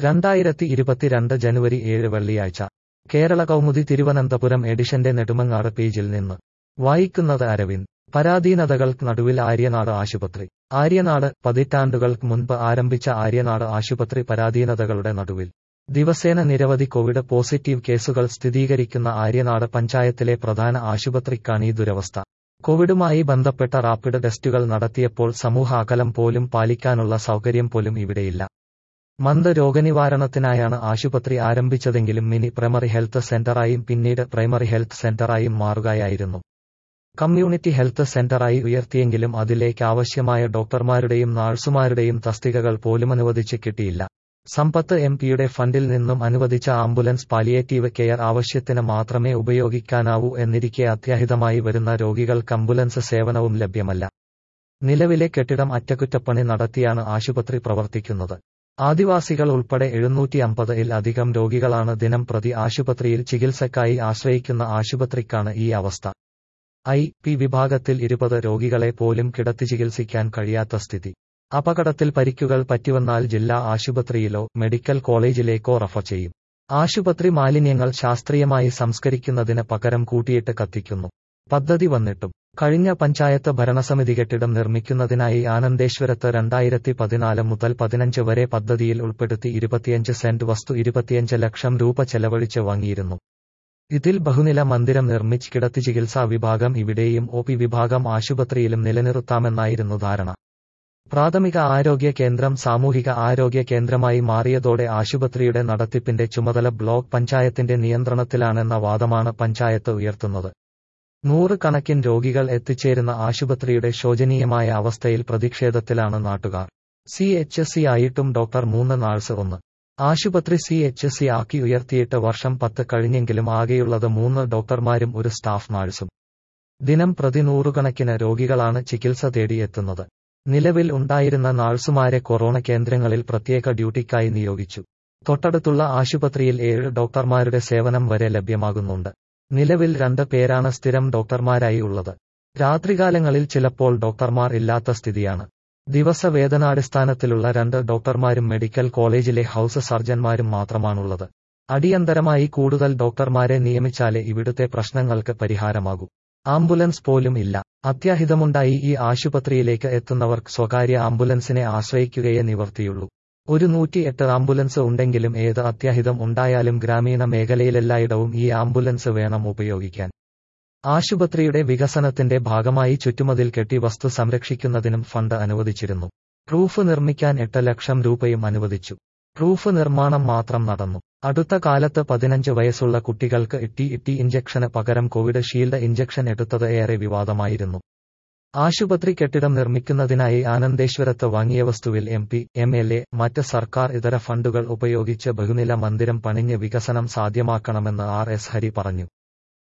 രണ്ടായിരത്തി ഇരുപത്തിരണ്ട് ജനുവരി ഏഴ് വെള്ളിയാഴ്ച കേരള കൗമുദി തിരുവനന്തപുരം എഡിഷന്റെ നെടുമങ്ങാട് പേജിൽ നിന്ന് വായിക്കുന്നത് അരവിന്ദ് പരാധീനതകൾക്ക് നടുവിൽ ആര്യനാട് ആശുപത്രി ആര്യനാട് പതിറ്റാണ്ടുകൾക്ക് മുൻപ് ആരംഭിച്ച ആര്യനാട് ആശുപത്രി പരാധീനതകളുടെ നടുവിൽ ദിവസേന നിരവധി കോവിഡ് പോസിറ്റീവ് കേസുകൾ സ്ഥിരീകരിക്കുന്ന ആര്യനാട് പഞ്ചായത്തിലെ പ്രധാന ആശുപത്രിക്കാണ് ഈ ദുരവസ്ഥ കോവിഡുമായി ബന്ധപ്പെട്ട റാപ്പിഡ് ടെസ്റ്റുകൾ നടത്തിയപ്പോൾ സമൂഹ അകലം പോലും പാലിക്കാനുള്ള സൗകര്യം പോലും ഇവിടെയില്ല മന്ദ രോഗനിവാരണത്തിനായാണ് ആശുപത്രി ആരംഭിച്ചതെങ്കിലും മിനി പ്രൈമറി ഹെൽത്ത് സെന്ററായും പിന്നീട് പ്രൈമറി ഹെൽത്ത് സെന്ററായും മാറുകയായിരുന്നു കമ്മ്യൂണിറ്റി ഹെൽത്ത് സെന്ററായി ഉയർത്തിയെങ്കിലും അതിലേക്ക് ആവശ്യമായ ഡോക്ടർമാരുടെയും നാഴ്സുമാരുടെയും തസ്തികകൾ പോലും അനുവദിച്ച് കിട്ടിയില്ല സമ്പത്ത് എം പിയുടെ ഫണ്ടിൽ നിന്നും അനുവദിച്ച ആംബുലൻസ് പാലിയേറ്റീവ് കെയർ ആവശ്യത്തിന് മാത്രമേ ഉപയോഗിക്കാനാവൂ എന്നിരിക്കെ അത്യാഹിതമായി വരുന്ന രോഗികൾക്ക് ആംബുലൻസ് സേവനവും ലഭ്യമല്ല നിലവിലെ കെട്ടിടം അറ്റകുറ്റപ്പണി നടത്തിയാണ് ആശുപത്രി പ്രവർത്തിക്കുന്നത് ആദിവാസികൾ ഉൾപ്പെടെ എഴുന്നൂറ്റി അമ്പതിൽ അധികം രോഗികളാണ് ദിനം പ്രതി ആശുപത്രിയിൽ ചികിത്സക്കായി ആശ്രയിക്കുന്ന ആശുപത്രിക്കാണ് ഈ അവസ്ഥ ഐ പി വിഭാഗത്തിൽ ഇരുപത് രോഗികളെ പോലും കിടത്തി ചികിത്സിക്കാൻ കഴിയാത്ത സ്ഥിതി അപകടത്തിൽ പരിക്കുകൾ പറ്റിവന്നാൽ ജില്ലാ ആശുപത്രിയിലോ മെഡിക്കൽ കോളേജിലേക്കോ റഫർ ചെയ്യും ആശുപത്രി മാലിന്യങ്ങൾ ശാസ്ത്രീയമായി സംസ്കരിക്കുന്നതിന് പകരം കൂട്ടിയിട്ട് കത്തിക്കുന്നു പദ്ധതി വന്നിട്ടും കഴിഞ്ഞ പഞ്ചായത്ത് ഭരണസമിതി കെട്ടിടം നിർമ്മിക്കുന്നതിനായി ആനന്ദേശ്വരത്ത് രണ്ടായിരത്തി പതിനാല് മുതൽ പതിനഞ്ച് വരെ പദ്ധതിയിൽ ഉൾപ്പെടുത്തി ഇരുപത്തിയഞ്ച് സെന്റ് വസ്തു ഇരുപത്തിയഞ്ച് ലക്ഷം രൂപ ചെലവഴിച്ച് വാങ്ങിയിരുന്നു ഇതിൽ ബഹുനില മന്ദിരം നിർമ്മിച്ച് കിടത്തി ചികിത്സാ വിഭാഗം ഇവിടെയും ഒ പി വിഭാഗം ആശുപത്രിയിലും നിലനിർത്താമെന്നായിരുന്നു ധാരണ പ്രാഥമിക ആരോഗ്യ കേന്ദ്രം സാമൂഹിക ആരോഗ്യ കേന്ദ്രമായി മാറിയതോടെ ആശുപത്രിയുടെ നടത്തിപ്പിന്റെ ചുമതല ബ്ലോക്ക് പഞ്ചായത്തിന്റെ നിയന്ത്രണത്തിലാണെന്ന വാദമാണ് പഞ്ചായത്ത് ഉയർത്തുന്നത് നൂറുകണക്കിന് രോഗികൾ എത്തിച്ചേരുന്ന ആശുപത്രിയുടെ ശോചനീയമായ അവസ്ഥയിൽ പ്രതിഷേധത്തിലാണ് നാട്ടുകാർ സി എച്ച് സി ആയിട്ടും ഡോക്ടർ മൂന്ന് നാഴ്സ് ഒന്ന് ആശുപത്രി സി എച്ച് സി ആക്കി ഉയർത്തിയിട്ട് വർഷം പത്ത് കഴിഞ്ഞെങ്കിലും ആകെയുള്ളത് മൂന്ന് ഡോക്ടർമാരും ഒരു സ്റ്റാഫ് നാഴ്സും ദിനം പ്രതി നൂറുകണക്കിന് രോഗികളാണ് ചികിത്സ തേടിയെത്തുന്നത് നിലവിൽ ഉണ്ടായിരുന്ന നാഴ്സുമാരെ കൊറോണ കേന്ദ്രങ്ങളിൽ പ്രത്യേക ഡ്യൂട്ടിക്കായി നിയോഗിച്ചു തൊട്ടടുത്തുള്ള ആശുപത്രിയിൽ ഏഴ് ഡോക്ടർമാരുടെ സേവനം വരെ ലഭ്യമാകുന്നുണ്ട് നിലവിൽ രണ്ട് പേരാണ് സ്ഥിരം ഡോക്ടർമാരായി ഉള്ളത് രാത്രികാലങ്ങളിൽ ചിലപ്പോൾ ഡോക്ടർമാർ ഇല്ലാത്ത സ്ഥിതിയാണ് ദിവസവേതനാടിസ്ഥാനത്തിലുള്ള രണ്ട് ഡോക്ടർമാരും മെഡിക്കൽ കോളേജിലെ ഹൌസ് സർജന്മാരും മാത്രമാണുള്ളത് അടിയന്തരമായി കൂടുതൽ ഡോക്ടർമാരെ നിയമിച്ചാലേ ഇവിടുത്തെ പ്രശ്നങ്ങൾക്ക് പരിഹാരമാകൂ ആംബുലൻസ് പോലും ഇല്ല അത്യാഹിതമുണ്ടായി ഈ ആശുപത്രിയിലേക്ക് എത്തുന്നവർക്ക് സ്വകാര്യ ആംബുലൻസിനെ ആശ്രയിക്കുകയേ നിവർത്തിയുള്ളൂ ഒരു നൂറ്റിയെട്ട് ആംബുലൻസ് ഉണ്ടെങ്കിലും ഏത് അത്യാഹിതം ഉണ്ടായാലും ഗ്രാമീണ മേഖലയിലെല്ലായിടവും ഈ ആംബുലൻസ് വേണം ഉപയോഗിക്കാൻ ആശുപത്രിയുടെ വികസനത്തിന്റെ ഭാഗമായി ചുറ്റുമതിൽ കെട്ടി വസ്തു സംരക്ഷിക്കുന്നതിനും ഫണ്ട് അനുവദിച്ചിരുന്നു റൂഫ് നിർമ്മിക്കാൻ എട്ട് ലക്ഷം രൂപയും അനുവദിച്ചു റൂഫ് നിർമ്മാണം മാത്രം നടന്നു അടുത്ത കാലത്ത് പതിനഞ്ച് വയസ്സുള്ള കുട്ടികൾക്ക് ഇട്ടി ഇട്ടി ഇഞ്ചക്ഷന് പകരം കോവിഡ് ഷീൽഡ് ഇഞ്ചക്ഷൻ എടുത്തത് ഏറെ വിവാദമായിരുന്നു ആശുപത്രി കെട്ടിടം നിർമ്മിക്കുന്നതിനായി ആനന്ദേശ്വരത്ത് വാങ്ങിയ വസ്തുവിൽ M P M L A മറ്റ് സർക്കാർ ഇതര ഫണ്ടുകൾ ഉപയോഗിച്ച് ബഹുനില മന്ദിരം പണിഞ്ഞ് വികസനം സാധ്യമാക്കണമെന്ന് ആർ എസ് ഹരി പറഞ്ഞു